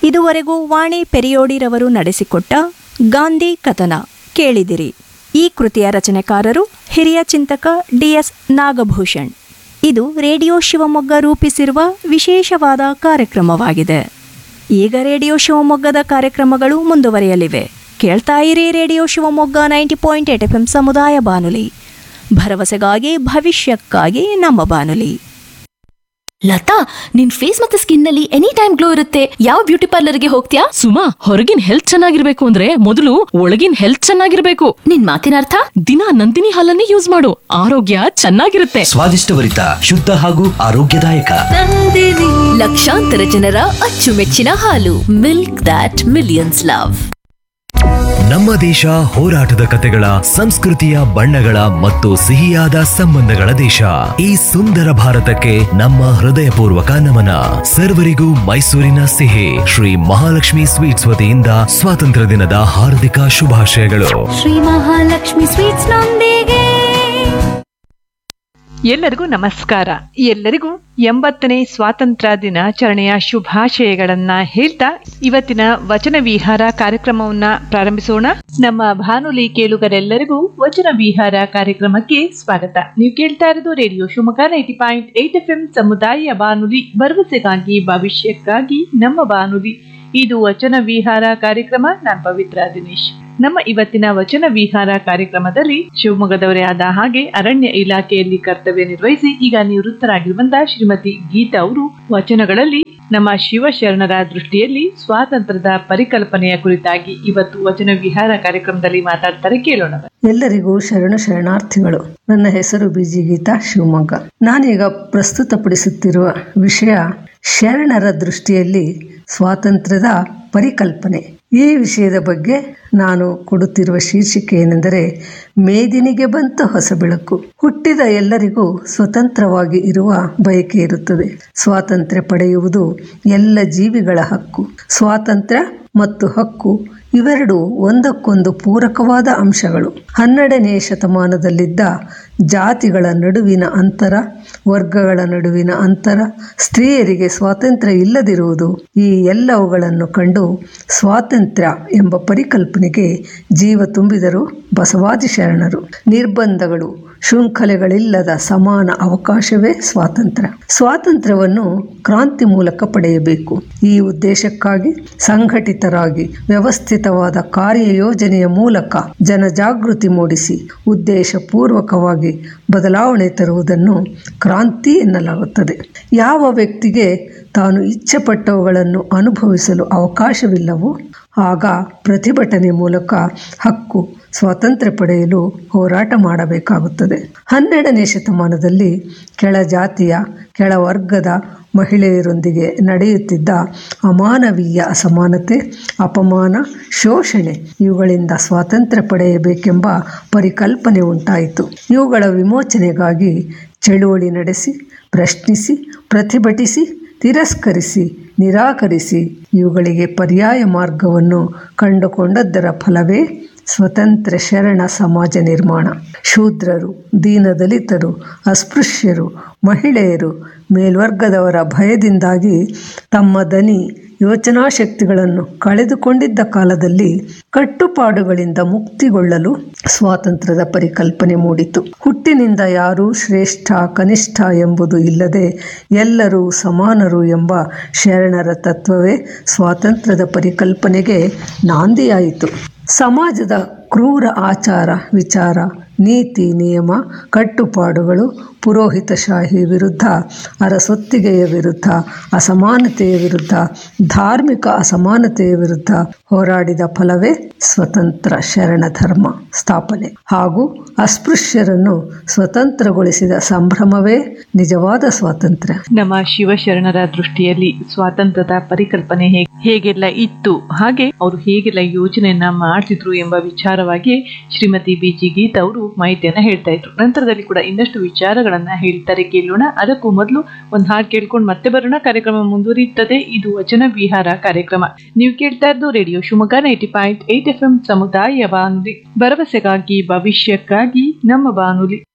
ಇದುವರೆಗೂ ವಾಣಿ ಪೆರಿಯೋಡಿರವರು ನಡೆಸಿಕೊಟ್ಟ ಗಾಂಧಿ ಕಥನ ಕೇಳಿದಿರಿ ಈ ಕೃತಿಯ ರಚನೆಕಾರರು ಹಿರಿಯ ಚಿಂತಕ ಡಿಎಸ್ ನಾಗಭೂಷಣ್ ಇದು ರೇಡಿಯೋ ಶಿವಮೊಗ್ಗ ರೂಪಿಸಿರುವ ವಿಶೇಷವಾದ ಕಾರ್ಯಕ್ರಮವಾಗಿದೆ ಈಗ ರೇಡಿಯೋ ಶಿವಮೊಗ್ಗದ ಕಾರ್ಯಕ್ರಮಗಳು ಮುಂದುವರಿಯಲಿವೆ ಕೇಳ್ತಾ ಇರಿ radio Shivamogga ninety point eight F M ಸಮುದಾಯ ಬಾನುಲಿ ಭರವಸೆಗಾಗಿ ಭವಿಷ್ಯಕ್ಕಾಗಿ ನಮ್ಮ ಬಾನುಲಿ ಲತಾ ನಿನ್ ಫೇಸ್ ಮತ್ತೆ ಸ್ಕಿನ್ ನಲ್ಲಿ ಎನಿ ಟೈಮ್ ಗ್ಲೋ ಇರುತ್ತೆ ಯಾವ ಬ್ಯೂಟಿ ಪಾರ್ಲರ್ಗೆ ಹೋಗ್ತೀಯಾ ಸುಮಾ ಹೊರಗಿನ ಹೆಲ್ತ್ ಚೆನ್ನಾಗಿರ್ಬೇಕು ಅಂದ್ರೆ ಮೊದಲು ಒಳಗಿನ ಹೆಲ್ತ್ ಚೆನ್ನಾಗಿರ್ಬೇಕು ನಿನ್ ಮಾತಿನ ಅರ್ಥ ದಿನ ನಂದಿನಿ ಹಾಲನ್ನೇ ಯೂಸ್ ಮಾಡು ಆರೋಗ್ಯ ಚೆನ್ನಾಗಿರುತ್ತೆ ಸ್ವಾದಿಷ್ಟಭರಿತ ಶುದ್ಧ ಹಾಗೂ ಆರೋಗ್ಯದಾಯಕ ಲಕ್ಷಾಂತರ ಜನರ ಅಚ್ಚುಮೆಚ್ಚಿನ ಹಾಲು ಮಿಲ್ಕ್ ದಾಟ್ ಮಿಲಿಯನ್ಸ್ ಲವ್ ನಮ್ಮ ದೇಶ ಹೋರಾಟದ ಕತೆಗಳ ಸಂಸ್ಕೃತಿಯ ಬಣ್ಣಗಳ ಮತ್ತು ಸಿಹಿಯಾದ ಸಂಬಂಧಗಳ ದೇಶ ಈ ಸುಂದರ ಭಾರತಕ್ಕೆ ನಮ್ಮ ಹೃದಯಪೂರ್ವಕ ನಮನ ಸರ್ವರಿಗೂ ಮೈಸೂರಿನ ಸಿಹಿ ಶ್ರೀ ಮಹಾಲಕ್ಷ್ಮಿ ಸ್ವೀಟ್ಸ್ ವತಿಯಿಂದ ಸ್ವಾತಂತ್ರ್ಯ ದಿನದ ಹಾರ್ದಿಕ ಶುಭಾಶಯಗಳು ಶ್ರೀ ಮಹಾಲಕ್ಷ್ಮಿ ಸ್ವೀಟ್ಸ್ ನೊಂದಿಗೆ ಎಲ್ಲರಿಗೂ ನಮಸ್ಕಾರ ಎಲ್ಲರಿಗೂ ಎಂಬತ್ತನೇ ಸ್ವಾತಂತ್ರ್ಯ ದಿನಾಚರಣೆಯ ಶುಭಾಶಯಗಳನ್ನ ಹೇಳ್ತಾ ಇವತ್ತಿನ ವಚನ ವಿಹಾರ ಕಾರ್ಯಕ್ರಮವನ್ನ ಪ್ರಾರಂಭಿಸೋಣ ನಮ್ಮ ಭಾನುಲಿ ಕೇಳುಗರೆಲ್ಲರಿಗೂ ವಚನ ವಿಹಾರ ಕಾರ್ಯಕ್ರಮಕ್ಕೆ ಸ್ವಾಗತ ನೀವು ಕೇಳ್ತಾ ಇರೋದು radio Shivamogga ninety point eight F M ಸಮುದಾಯ ಬಾನುಲಿ ಭರವಸೆಗಾಗಿ ಭವಿಷ್ಯಕ್ಕಾಗಿ ನಮ್ಮ ಬಾನುಲಿ ಇದು ವಚನ ವಿಹಾರ ಕಾರ್ಯಕ್ರಮ ನಾನ್ ಪವಿತ್ರ ದಿನೇಶ್ ನಮ್ಮ ಇವತ್ತಿನ ವಚನ ವಿಹಾರ ಕಾರ್ಯಕ್ರಮದಲ್ಲಿ ಶಿವಮೊಗ್ಗದವರೇ ಆದ ಹಾಗೆ ಅರಣ್ಯ ಇಲಾಖೆಯಲ್ಲಿ ಕರ್ತವ್ಯ ನಿರ್ವಹಿಸಿ ಈಗ ನಿವೃತ್ತರಾಗಿರುವಂತಹ ಶ್ರೀಮತಿ ಗೀತಾ ಅವರು ವಚನಗಳಲ್ಲಿ ನಮ್ಮ ಶಿವಶರಣರ ದೃಷ್ಟಿಯಲ್ಲಿ ಸ್ವಾತಂತ್ರ್ಯದ ಪರಿಕಲ್ಪನೆಯ ಕುರಿತಾಗಿ ಇವತ್ತು ವಚನ ವಿಹಾರ ಕಾರ್ಯಕ್ರಮದಲ್ಲಿ ಮಾತಾಡ್ತಾರೆ ಕೇಳೋಣ ಎಲ್ಲರಿಗೂ ಶರಣ ಶರಣಾರ್ಥಿಗಳು ನನ್ನ ಹೆಸರು ಬಿಜಿ ಗೀತಾ ಶಿವಮೊಗ್ಗ ನಾನೀಗ ಪ್ರಸ್ತುತಪಡಿಸುತ್ತಿರುವ ವಿಷಯ ಶರಣರ ದೃಷ್ಟಿಯಲ್ಲಿ ಸ್ವಾತಂತ್ರ್ಯದ ಪರಿಕಲ್ಪನೆ ಈ ವಿಷಯದ ಬಗ್ಗೆ ನಾನು ಕೊಡುತ್ತಿರುವ ಶೀರ್ಷಿಕೆ ಏನೆಂದರೆ ಮೇದಿನಿಗೆ ಬಂತು ಹೊಸ ಬೆಳಕು ಹುಟ್ಟಿದ ಎಲ್ಲರಿಗೂ ಸ್ವತಂತ್ರವಾಗಿ ಇರುವ ಬಯಕೆ ಇರುತ್ತದೆ ಸ್ವಾತಂತ್ರ್ಯ ಪಡೆಯುವುದು ಎಲ್ಲ ಜೀವಿಗಳ ಹಕ್ಕು ಸ್ವಾತಂತ್ರ್ಯ ಮತ್ತು ಹಕ್ಕು ಇವೆರಡು ಒಂದಕ್ಕೊಂದು ಪೂರಕವಾದ ಅಂಶಗಳು ಹನ್ನೆರಡನೇ ಶತಮಾನದಲ್ಲಿದ್ದ ಜಾತಿಗಳ ನಡುವಿನ ಅಂತರ ವರ್ಗಗಳ ನಡುವಿನ ಅಂತರ ಸ್ತ್ರೀಯರಿಗೆ ಸ್ವಾತಂತ್ರ್ಯ ಇಲ್ಲದಿರುವುದು ಈ ಎಲ್ಲವುಗಳನ್ನು ಕಂಡು ಸ್ವಾತಂತ್ರ್ಯ ಎಂಬ ಪರಿಕಲ್ಪನೆಗೆ ಜೀವ ತುಂಬಿದರು ಬಸವಾದಿ ಶರಣರು ನಿರ್ಬಂಧಗಳು ಶೃಂಖಲೆಗಳಿಲ್ಲದ ಸಮಾನ ಅವಕಾಶವೇ ಸ್ವಾತಂತ್ರ್ಯ ಸ್ವಾತಂತ್ರ್ಯವನ್ನು ಕ್ರಾಂತಿ ಮೂಲಕ ಪಡೆಯಬೇಕು ಈ ಉದ್ದೇಶಕ್ಕಾಗಿ ಸಂಘಟಿತರಾಗಿ ವ್ಯವಸ್ಥಿತವಾದ ಕಾರ್ಯಯೋಜನೆಯ ಮೂಲಕ ಜನಜಾಗೃತಿ ಮೂಡಿಸಿ ಉದ್ದೇಶಪೂರ್ವಕವಾಗಿ ಬದಲಾವಣೆ ತರುವುದನ್ನು ಕ್ರಾಂತಿ ಎನ್ನಲಾಗುತ್ತದೆ ಯಾವ ವ್ಯಕ್ತಿಗೆ ತಾನು ಇಚ್ಛೆಪಟ್ಟವುಗಳನ್ನು ಅನುಭವಿಸಲು ಅವಕಾಶವಿಲ್ಲವೋ ಆಗ ಪ್ರತಿಭಟನೆ ಮೂಲಕ ಹಕ್ಕು ಸ್ವಾತಂತ್ರ್ಯ ಪಡೆಯಲು ಹೋರಾಟ ಮಾಡಬೇಕಾಗುತ್ತದೆ ಹನ್ನೆರಡನೇ ಶತಮಾನದಲ್ಲಿ ಕೆಳ ಜಾತಿಯ ಕೆಳವರ್ಗದ ಮಹಿಳೆಯರೊಂದಿಗೆ ನಡೆಯುತ್ತಿದ್ದ ಅಮಾನವೀಯ ಅಸಮಾನತೆ ಅಪಮಾನ ಶೋಷಣೆ ಇವುಗಳಿಂದ ಸ್ವಾತಂತ್ರ್ಯ ಪಡೆಯಬೇಕೆಂಬ ಪರಿಕಲ್ಪನೆ ಉಂಟಾಯಿತು ಇವುಗಳ ವಿಮೋಚನೆಗಾಗಿ ಚಳುವಳಿ ನಡೆಸಿ ಪ್ರಶ್ನಿಸಿ ಪ್ರತಿಭಟಿಸಿ ತಿರಸ್ಕರಿಸಿ ನಿರಾಕರಿಸಿ ಇವುಗಳಿಗೆ ಪರ್ಯಾಯ ಮಾರ್ಗವನ್ನು ಕಂಡುಕೊಂಡದ್ದರ ಫಲವೇ ಸ್ವತಂತ್ರ ಶರಣ ಸಮಾಜ ನಿರ್ಮಾಣ ಶೂದ್ರರು ದೀನದಲಿತರು ಅಸ್ಪೃಶ್ಯರು ಮಹಿಳೆಯರು ಮೇಲ್ವರ್ಗದವರ ಭಯದಿಂದಾಗಿ ತಮ್ಮ ದನಿ ಯೋಚನಾ ಶಕ್ತಿಗಳನ್ನು ಕಳೆದುಕೊಂಡಿದ್ದ ಕಾಲದಲ್ಲಿ ಕಟ್ಟುಪಾಡುಗಳಿಂದ ಮುಕ್ತಿಗೊಳ್ಳಲು ಸ್ವಾತಂತ್ರ್ಯದ ಪರಿಕಲ್ಪನೆ ಮೂಡಿತು ಹುಟ್ಟಿನಿಂದ ಯಾರೂ ಶ್ರೇಷ್ಠ ಕನಿಷ್ಠ ಎಂಬುದು ಇಲ್ಲದೆ ಎಲ್ಲರೂ ಸಮಾನರು ಎಂಬ ಶರಣರ ತತ್ವವೇ ಸ್ವಾತಂತ್ರ್ಯದ ಪರಿಕಲ್ಪನೆಗೆ ನಾಂದಿಯಾಯಿತು ಸಮಾಜದ ಕ್ರೂರ ಆಚಾರ ವಿಚಾರ ನೀತಿ ನಿಯಮ ಕಟ್ಟುಪಾಡುಗಳು ಪುರೋಹಿತಶಾಹಿ ವಿರುದ್ಧ ಅರಸೊತ್ತಿಗೆಯ ವಿರುದ್ಧ ಅಸಮಾನತೆಯ ವಿರುದ್ಧ ಧಾರ್ಮಿಕ ಅಸಮಾನತೆಯ ವಿರುದ್ಧ ಹೋರಾಡಿದ ಫಲವೇ ಸ್ವತಂತ್ರ ಶರಣ ಧರ್ಮ ಸ್ಥಾಪನೆ ಹಾಗೂ ಅಸ್ಪೃಶ್ಯರನ್ನು ಸ್ವತಂತ್ರಗೊಳಿಸಿದ ಸಂಭ್ರಮವೇ ನಿಜವಾದ ಸ್ವಾತಂತ್ರ್ಯ ನಮ್ಮ ಶಿವಶರಣರ ದೃಷ್ಟಿಯಲ್ಲಿ ಸ್ವಾತಂತ್ರ್ಯದ ಪರಿಕಲ್ಪನೆ ಹೇಗೆ ಹೇಗೆಲ್ಲ ಇತ್ತು ಹಾಗೆ ಅವರು ಹೇಗೆಲ್ಲ ಯೋಚನೆಯನ್ನ ಮಾಡ್ತಿದ್ರು ಎಂಬ ವಿಚಾರವಾಗಿ ಶ್ರೀಮತಿ ಬಿ ಜಿ ಗೀತಾ ಅವರು ಮಾಹಿತಿಯನ್ನ ಹೇಳ್ತಾ ಇದ್ರು ನಂತರದಲ್ಲಿ ಕೂಡ ಇನ್ನಷ್ಟು ವಿಚಾರಗಳನ್ನ ಹೇಳ್ತಾರೆ ಕೇಳೋಣ ಅದಕ್ಕೂ ಮೊದಲು ಒಂದು ಹಾಡು ಕೇಳ್ಕೊಂಡು ಮತ್ತೆ ಬರೋಣ ಕಾರ್ಯಕ್ರಮ ಮುಂದುವರಿಯುತ್ತದೆ ಇದು ವಚನ ವಿಹಾರ ಕಾರ್ಯಕ್ರಮ ನೀವು ಕೇಳ್ತಾ ಇದ್ದು radio Shivamogga ninety point eight F M ಸಮುದಾಯ ಬಾನುಲಿ ಭರವಸೆಗಾಗಿ ಭವಿಷ್ಯಕ್ಕಾಗಿ ನಮ್ಮ ಬಾನುಲಿ